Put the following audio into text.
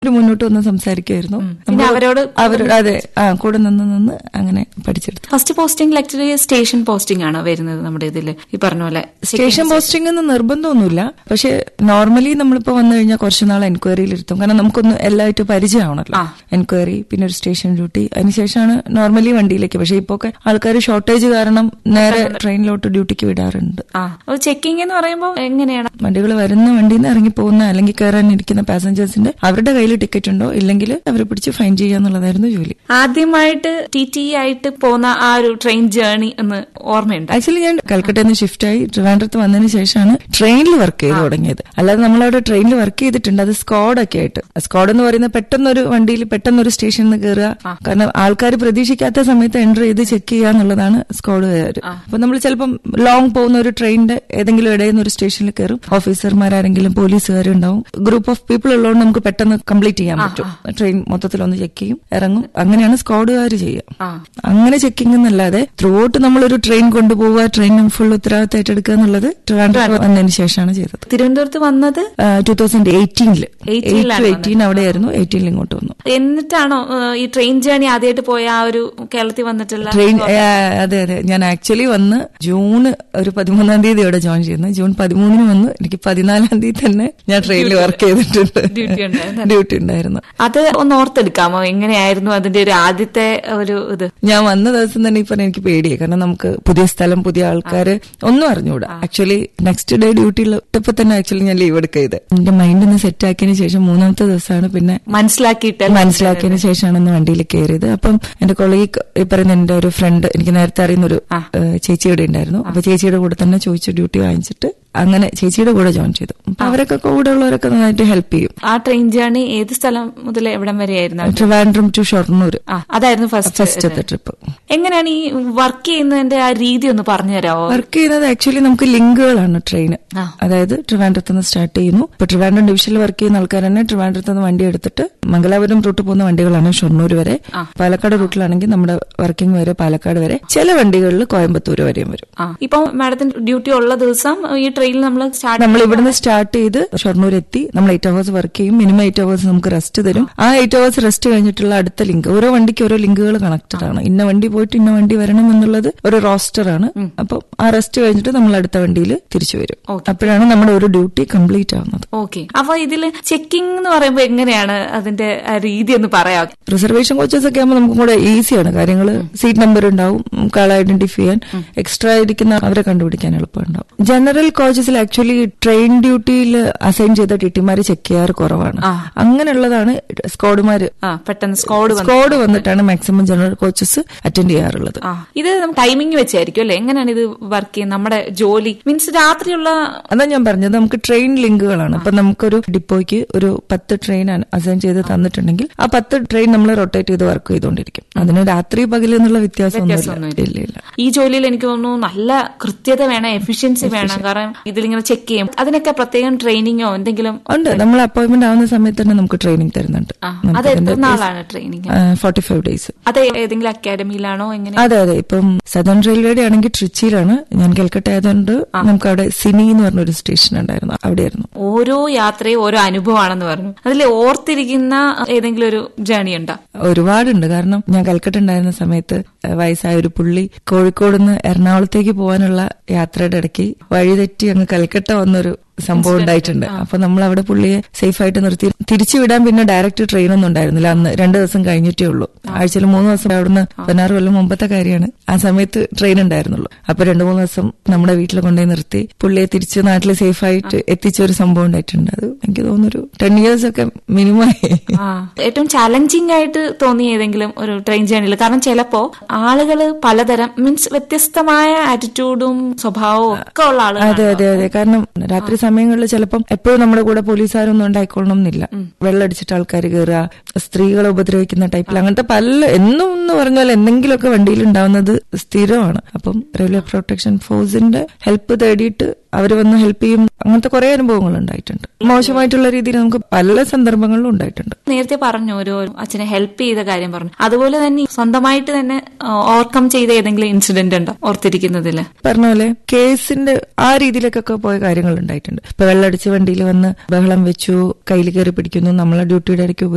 ഒരു മുന്നോട്ട് വന്ന് സംസാരിക്കുമായിരുന്നു പിന്നെ നമ്മള് അവരോട് അവരോട് അതെ ആ കൂടെ നിന്ന് നിന്ന് അങ്ങനെ പഠിച്ചെടുത്തു first posting actually station posting ആണോ വരുന്നത് നമ്മുടെ ഇതിൽ ഈ പറഞ്ഞ പോലെ സ്റ്റേഷൻ പോസ്റ്റിംഗ് ഒന്നും നിർബന്ധമൊന്നുമില്ല പക്ഷെ നോർമലി നമ്മളിപ്പോ വന്നു കഴിഞ്ഞാൽ കുറച്ച് നാൾ എൻക്വയറിയിൽ ഇരുത്തും കാരണം നമുക്കൊന്ന് എല്ലായിട്ടും പരിചയമാണല്ലോ എൻക്വയറി പിന്നെ ഒരു സ്റ്റേഷൻ ഡ്യൂട്ടി അതിനുശേഷമാണ് നോർമലി വണ്ടിയിലേക്ക് പക്ഷെ ഇപ്പൊ ഒക്കെ ആൾക്കാർ ഷോർട്ടേജ് കാരണം നേരെ ട്രെയിനിലോട്ട് ഡ്യൂട്ടിക്ക് വിടാറുണ്ട് ആ ചെക്കിംഗ് എന്ന് പറയുമ്പോൾ എങ്ങനെയാണ് വണ്ടികൾ വരുന്ന വണ്ടിയിൽ നിന്ന് ഇറങ്ങി പോകുന്ന അല്ലെങ്കിൽ കയറാൻ ഇരിക്കുന്ന പാസഞ്ചേഴ്സിന്റെ അവരുടെ കയ്യിൽ ടിക്കറ്റ് ഉണ്ടോ ഇല്ലെങ്കിൽ അവരെ പിടിച്ച് ഫൈൻ ചെയ്യാന്നുള്ളതായിരുന്നു ജോലി ആദ്യമായിട്ട് ടി ടി ആയിട്ട് പോകുന്ന ആ ഒരു ട്രെയിൻ ജേർണി എന്ന് ഓർമ്മയുണ്ട് ആക്ച്വലി ഞാൻ കൽക്കട്ടയിൽ നിന്ന് ഷിഫ്റ്റ് ആയി ട്രിവാൻഡ്രത്ത് വന്നതിന് ശേഷമാണ് ട്രെയിനിൽ വർക്ക് ചെയ്ത് തുടങ്ങിയത് അല്ലാതെ നമ്മളവിടെ ട്രെയിനിൽ വർക്ക് ചെയ്തിട്ടുണ്ട് അത് സ്ക്വാഡ് ഒക്കെ ആയിട്ട് സ്ക്വാഡ് എന്ന് പറയുന്നത് പെട്ടെന്നൊരു വണ്ടിയിൽ പെട്ടെന്നൊരു സ്റ്റേഷനിൽ നിന്ന് കയറുക കാരണം ആൾക്കാർ പ്രതീക്ഷിക്കാത്ത സമയത്ത് എൻ്റർ ചെയ്ത് ചെക്ക് ചെയ്യുക എന്നുള്ളതാണ് സ്ക്വാഡുകാർ അപ്പൊ നമ്മൾ ചിലപ്പം ലോങ് പോകുന്ന ഒരു ട്രെയിനിന്റെ ഏതെങ്കിലും ഇടയിൽ നിന്ന് ഒരു സ്റ്റേഷനിൽ കയറും ഓഫീസർമാരാരെങ്കിലും പോലീസുകാരും ഉണ്ടാവും ഗ്രൂപ്പ് ഓഫ് പീപ്പിൾ ഉള്ളതുകൊണ്ട് നമുക്ക് പെട്ടെന്ന് കംപ്ലീറ്റ് ചെയ്യാൻ പറ്റും ട്രെയിൻ മൊത്തത്തിൽ ഒന്ന് ചെക്ക് ചെയ്യും ഇറങ്ങും അങ്ങനെയാണ് സ്ക്വാഡുകാർ ചെയ്യുക ആ അങ്ങനെ ചെക്കിംഗ് എന്നല്ലാതെ ത്രൂ ഔട്ട് നമ്മളൊരു ട്രെയിൻ കൊണ്ടുപോവുക ട്രെയിൻ ഫുൾ ഉത്തരവാദിത്തം ഏറ്റെടുക്കുക എന്നുള്ളത് ട്രിവാൻഡ്രം വന്നതിന് ശേഷമാണ് ചെയ്തത് തിരുവനന്തപുരത്ത് വന്നത് ടൂ തൗസൻഡ് എയ്റ്റീനില് 18 ലാണ് എയ്റ്റീൻ അവിടെയായിരുന്നു എയ്റ്റീനിൽ ഇങ്ങോട്ട് വന്നു എന്നിട്ടാണോ ഏഹ്, ഈ ട്രെയിൻ ജേർണി ആദ്യമായിട്ട് പോയ ആ ഒരു കേരളത്തിൽ വന്നിട്ടുള്ള ട്രെയിൻ അതെ അതെ ഞാൻ ആക്ച്വലി വന്ന് ജൂൺ ഒരു പതിമൂന്നാം തീയതി അവിടെ ജോയിൻ ചെയ്യുന്നു ജൂൺ പതിമൂന്നിന് വന്ന് എനിക്ക് പതിനാലാം തീയതി തന്നെ ഞാൻ ട്രെയിനിൽ വർക്ക് ചെയ്തിട്ടുണ്ട് Duty ഉണ്ടായിരുന്നു. ഡ്യൂട്ടി ഉണ്ടായിരുന്നു അത് ഒന്ന് ഓർത്തെടുക്കാമോ എങ്ങനെയായിരുന്നു അതിന്റെ ഒരു ആദ്യത്തെ ഒരു ഇത് ഞാൻ വന്ന ദിവസം തന്നെ ഇപ്പൊ എനിക്ക് പേടിയായി കാരണം നമുക്ക് പുതിയ സ്ഥലം പുതിയ ആൾക്കാര് ഒന്നും അറിഞ്ഞുകൂടാ ആക്ച്വലി നെക്സ്റ്റ് ഡേ ഡ്യൂട്ടിയിൽ ഇട്ടപ്പോ തന്നെ ആക്ച്വലി ഞാൻ ലീവ് എടുക്കുക ചെയ്ത് എന്റെ മൈൻഡ് ഒന്ന് സെറ്റ് ആക്കിയതിന് ശേഷം മൂന്നാമത്തെ ദിവസമാണ് പിന്നെ മനസ്സിലാക്കിയിട്ട് മനസ്സിലാക്കിയതിന് ശേഷമാണ് ഒന്ന് വണ്ടിയിൽ കയറിയത് അപ്പം എന്റെ കൊളീഗ് ഈ പറയുന്ന എന്റെ ഒരു ഫ്രണ്ട് എനിക്ക് നേരത്തെ അറിയുന്ന ഒരു ഏഹ്, ചേച്ചിയുടെ ഉണ്ടായിരുന്നു അപ്പൊ ചേച്ചിയുടെ കൂടെ തന്നെ ചോദിച്ചു ഡ്യൂട്ടി വാങ്ങിച്ചിട്ട് അങ്ങനെ ചേച്ചിയുടെ കൂടെ ജോയിൻ ചെയ്തു അപ്പൊ അവരൊക്കെ കൂടെ ഉള്ളവരൊക്കെ നന്നായിട്ട് ഹെൽപ്പ് ചെയ്യും ആ ട്രെയിൻ ജേർണി ഏത് സ്ഥലം മുതൽ എവിടം വരെയായിരുന്നു ട്രിവാൻഡ്രം ടു ഷൊർണൂർ ആ അതായിരുന്നു ഫസ്റ്റ് ഫസ്റ്റത്തെ ട്രിപ്പ് എങ്ങനെയാണ് ഈ വർക്ക് ചെയ്യുന്നതിന്റെ ആ രീതി ഒന്ന് പറഞ്ഞു തരാമോ വർക്ക് ചെയ്യുന്നത് ആക്ച്വലി നമുക്ക് ലിങ്കുകളാണ് ട്രെയിന് ആ. അതായത് ട്രിവാൻഡ്രത്ത് നിന്ന് സ്റ്റാർട്ട് ചെയ്യുന്നു ഇപ്പൊ ട്രിവാൻഡ്രം ഡിവിഷനിൽ വർക്ക് ചെയ്യുന്ന ആൾക്കാർ തന്നെ ട്രിവാൻഡ്രത്ത് നിന്ന് വണ്ടി എടുത്തിട്ട് മംഗലാപുരം റൂട്ട് പോകുന്ന വണ്ടികളാണ് ഷൊർണൂർ വരെ പാലക്കാട് റൂട്ടിലാണെങ്കിൽ നമ്മുടെ വർക്കിംഗ് വരെ പാലക്കാട് വരെ ചില വണ്ടികളിൽ കോയമ്പത്തൂർ വരെയും വരും ആ ഇപ്പൊ മാഡത്തിന് ഡ്യൂട്ടി ഉള്ള ദിവസം ഈ ട്രെയിനിൽ നമ്മൾ സ്റ്റാർട്ട് നമ്മൾ ഇവിടുന്ന് സ്റ്റാർട്ട് ചെയ്ത് ഷൊർണൂർ എത്തി നമ്മൾ എയ്റ്റ് അവേഴ്സ് വർക്ക് ചെയ്യും മിനിമം എയ്റ്റ് അവേഴ്സ് നമുക്ക് റെസ്റ്റ് തരും ആ എയ്റ്റ് അവേഴ്സ് റെസ്റ്റ് കഴിഞ്ഞിട്ടുള്ള അടുത്ത ലിങ്ക് ഓരോ വണ്ടിക്ക് ഓരോ ലിങ്കുകൾ കണക്റ്റഡ് ആണ് ഇന്ന വണ്ടി പോയിട്ട് ഇന്ന വണ്ടി വരണം എന്നുള്ളത് ഒരു റോസ്റ്റർ ആണ് അപ്പം ആ റെസ്റ്റ് കഴിഞ്ഞിട്ട് നമ്മൾ അടുത്ത വണ്ടിയിൽ തിരിച്ചു വരും അപ്പോഴാണ് നമ്മുടെ ഒരു ഡ്യൂട്ടി കംപ്ലീറ്റ് ആവുന്നത് ഓക്കെ അപ്പൊ ഇതില് ചെക്കിംഗ് എന്ന് പറയുമ്പോ എങ്ങനെയാണ് അതിന്റെ ആ രീതി ഒന്ന് പറയാം റിസർവേഷൻ കോച്ചസ് ഒക്കെ ആകുമ്പോൾ നമുക്ക് കൂടെ ഈസിയാണ് കാര്യങ്ങൾ സീറ്റ് നമ്പർ ഉണ്ടാവും നമുക്ക് ആളെ ഐഡന്റിഫൈ ചെയ്യാൻ എക്സ്ട്രാ ഇരിക്കുന്ന അവരെ കണ്ടുപിടിക്കാൻ എളുപ്പമുണ്ടാവും ജനറൽ കോച്ചസിൽ ആക്ച്വലി ട്രെയിൻ ഡ്യൂട്ടിയിൽ അസൈൻ ചെയ്ത ടിറ്റിമാര് ചെക്ക് ചെയ്യാറ് കുറവാണ് അങ്ങനെയുള്ളതാണ് സ്ക്വാഡുമാര് ആ പെട്ടെന്ന് സ്കോഡ് വന്നു സ്ക്വാഡ് വന്നിട്ടാണ് മാക്സിമം ജനറൽ കോച്ചസ് അറ്റൻഡ് ചെയ്യാറുള്ളത് ആ ഇത് ടൈമിംഗ് വെച്ചായിരിക്കും അല്ലെ എങ്ങനെയാണ് ഇത് വർക്ക് ചെയ്യുന്നത് നമ്മുടെ ജോലി മീൻസ് രാത്രിയുള്ള അതാ ഞാൻ പറഞ്ഞത് നമുക്ക് ട്രെയിൻ ലിങ്കുകളാണ് അപ്പൊ നമുക്കൊരു ഡിപ്പോയ്ക്ക് ഒരു പത്ത് ട്രെയിൻ അസൈൻ ചെയ്ത് തന്നിട്ടുണ്ടെങ്കിൽ ആ പത്ത് ട്രെയിൻ നമ്മൾ റൊട്ടേറ്റ് ചെയ്ത് വർക്ക് ചെയ്തുകൊണ്ടിരിക്കും അതിന് രാത്രി പകൽ എന്നുള്ള വ്യത്യാസമൊന്നുമില്ല ഇല്ല ഇല്ല ഈ ജോലിയിൽ എനിക്ക് തോന്നുന്നു നല്ല കൃത്യത വേണം എഫിഷ്യൻസി വേണം കാരണം ഇതിലിങ്ങനെ ചെക്ക് ചെയ്യും അതിനൊക്കെ പ്രത്യേകം ട്രെയിനിങ്ങോ എന്തെങ്കിലും ഉണ്ട് നമ്മൾ അപ്പോയിന്റ്മെന്റ് ആവുന്ന സമയത്ത് തന്നെ നമുക്ക് ട്രെയിനിങ് തരുന്നുണ്ട് ആ, അത് എത്ര നാളാണ് ട്രെയിനിങ് ഫോർട്ടി ഫൈവ് ഡേയ്സ് അത് ഏതെങ്കിലും അക്കാഡമിയിലാണോ എങ്ങനെ അതെ അതെ ഇപ്പം സദൺ റെയിൽവേയുടെ ആണെങ്കിൽ ട്രിച്ചിയിലാണ് ഞാൻ കൽക്കട്ട ആയതുകൊണ്ട് നമുക്ക് അവിടെ സിനി എന്ന് പറഞ്ഞൊരു സ്റ്റേഷൻ ഉണ്ടായിരുന്നു അവിടെയായിരുന്നു ഓരോ യാത്രയും ഓരോ അനുഭവമാണെന്ന് പറഞ്ഞു അതിൽ ഓർത്തിരിക്കുന്ന ഏതെങ്കിലും ഒരു ജേണി ഉണ്ടോ ഒരുപാടുണ്ട് കാരണം ഞാൻ കൽക്കട്ട ഉണ്ടായിരുന്ന സമയത്ത് ഏഹ്, വയസ്സായ ഒരു പുള്ളി കോഴിക്കോട് നിന്ന് എറണാകുളത്തേക്ക് പോകാനുള്ള യാത്രയുടെ ഇടയ്ക്ക് വഴിതെറ്റി അങ്ങ് കൽക്കട്ട വന്നൊരു സംഭവം ഉണ്ടായിട്ടുണ്ട് അപ്പൊ നമ്മൾ അവിടെ പുള്ളിയെ സേഫ് ആയിട്ട് നിർത്തി തിരിച്ചു വിടാൻ പിന്നെ ഡയറക്റ്റ് ട്രെയിൻ ഒന്നും ഉണ്ടായിരുന്നില്ല അന്ന് രണ്ടു ദിവസം കഴിഞ്ഞിട്ടേ ഉള്ളൂ ആഴ്ചയിൽ മൂന്ന് ദിവസം അവിടുന്ന് പതിനാറ് കൊല്ലം മുമ്പത്തെ കാര്യമാണ് ആ സമയത്ത് ട്രെയിൻ ഉണ്ടായിരുന്നുള്ളൂ അപ്പൊ രണ്ടു മൂന്ന് ദിവസം നമ്മുടെ വീട്ടിൽ കൊണ്ടുപോയി നിർത്തി പുള്ളിയെ തിരിച്ച് നാട്ടിൽ സേഫ് ആയിട്ട് എത്തിച്ച ഒരു സംഭവം ഉണ്ടായിട്ടുണ്ട് അത് എനിക്ക് തോന്നുന്നു ഒരു ടെൻ ഇയേഴ്സ് ഒക്കെ മിനിമം ആ ഏറ്റവും ചലഞ്ചിങ് ആയിട്ട് തോന്നിയ ഏതെങ്കിലും ഒരു ട്രെയിൻ ജേണിയിൽ കാരണം ചിലപ്പോ ആളുകൾ പലതരം മീൻസ് വ്യത്യസ്തമായ ആറ്റിറ്റ്യൂഡും സ്വഭാവവും ഒക്കെ ഉള്ള ആളുകൾ അതെ അതെ അതെ കാരണം രാത്രി സമയങ്ങളിൽ ചിലപ്പം എപ്പോഴും നമ്മുടെ കൂടെ പോലീസുകാരൊന്നും ഉണ്ടായിക്കൊള്ളണം എന്നില്ല വെള്ളമടിച്ചിട്ട് ആൾക്കാർ കയറുക സ്ത്രീകളെ ഉപദ്രവിക്കുന്ന ടൈപ്പിൽ അങ്ങനത്തെ പല എന്നും എന്ന് പറഞ്ഞാൽ എന്തെങ്കിലുമൊക്കെ വണ്ടിയിൽ ഉണ്ടാവുന്നത് സ്ഥിരമാണ് അപ്പം റെയിൽവേ പ്രൊട്ടക്ഷൻ ഫോഴ്സിന്റെ ഹെൽപ്പ് തേടിയിട്ട് അവർ വന്ന് ഹെൽപ്പ് ചെയ്യും അങ്ങനത്തെ കുറെ അനുഭവങ്ങൾ ഉണ്ടായിട്ടുണ്ട് മോശമായിട്ടുള്ള രീതിയിൽ നമുക്ക് പല സന്ദർഭങ്ങളിലും ഉണ്ടായിട്ടുണ്ട് നേരത്തെ പറഞ്ഞു ഒരു അച്ഛനെ ഹെൽപ്പ് ചെയ്ത കാര്യം പറഞ്ഞു അതുപോലെ തന്നെ സ്വന്തമായിട്ട് തന്നെ ഓവർകം ചെയ്ത ഏതെങ്കിലും ഇൻസിഡന്റ് ഉണ്ടോ ഓർത്തിരിക്കുന്നതില് പറഞ്ഞ പോലെ കേസിന്റെ ആ രീതിയിലേക്കൊക്കെ പോയ കാര്യങ്ങൾ ഉണ്ടായിട്ടുണ്ട് ഇപ്പൊ വെള്ളടിച്ച് വണ്ടിയിൽ വന്ന് ബഹളം വെച്ചു കയ്യിൽ കയറി പിടിക്കുന്നു നമ്മളെ ഡ്യൂട്ടിയുടെ ഇടയ്ക്ക്